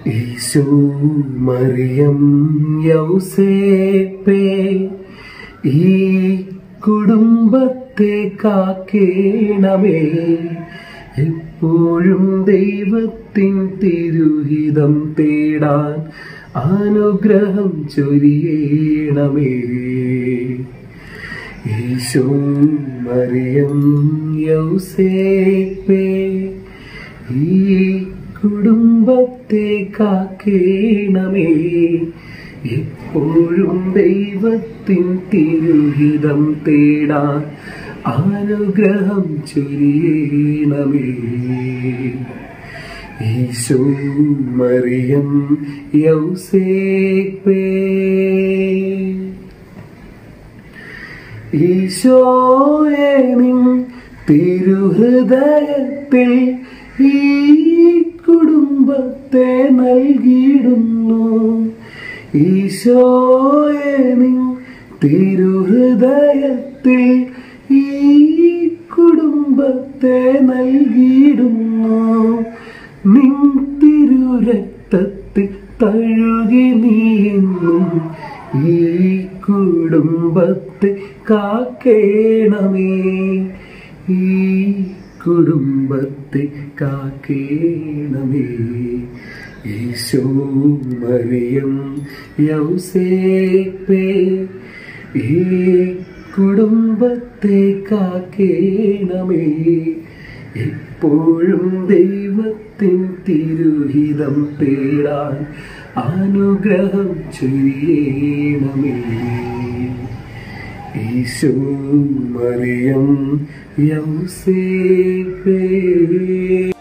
ഈശോ മറിയം യൗസേപ്പേ ഈ കുടുംബത്തെ കാക്കേണമേ എപ്പോഴും ദൈവത്തിൻ തിരുഹിതം തേടാൻ അനുഗ്രഹം ചൊരിയണമേ ഈശോ മറിയം യൗസേപ്പേ ഈ കുടുംബത്തെ കാക്കേണമേ എപ്പോഴും ദൈവത്തിൻ തിരുഹിതം തേടാൻ അനുഗ്രഹം ചൊരിയണമേ ഈശോ മറിയം യൗസേപ്പേ ഈശോയെ നിൻ തിരുഹൃദയത്തിൽ ഈ കുടുംബത്തെ നൽകിയിടുന്നു ഈശോയെ നിൻ തിരുഹൃദയത്തിൽ ഈ കുടുംബത്തെ നൽകിയിടുന്നു നിൻ തിരുരക്തത്തിൽ തഴുകി നീയെന്നും ഈ കുടുംബത്തെ കാക്കേണമേ ഈ കുടുംബത്തെ കാക്കേണമേ ഈശോ മറിയം യൗസേപ്പേ ഈ കുടുംബത്തെ കാക്കേണമേ എപ്പോഴും ദൈവത്തിൻ തിരുഹിതം തേടാൻ അനുഗ്രഹം ചൊരിയണമേ ഈശോ മറിയം യൗസേപ്പേ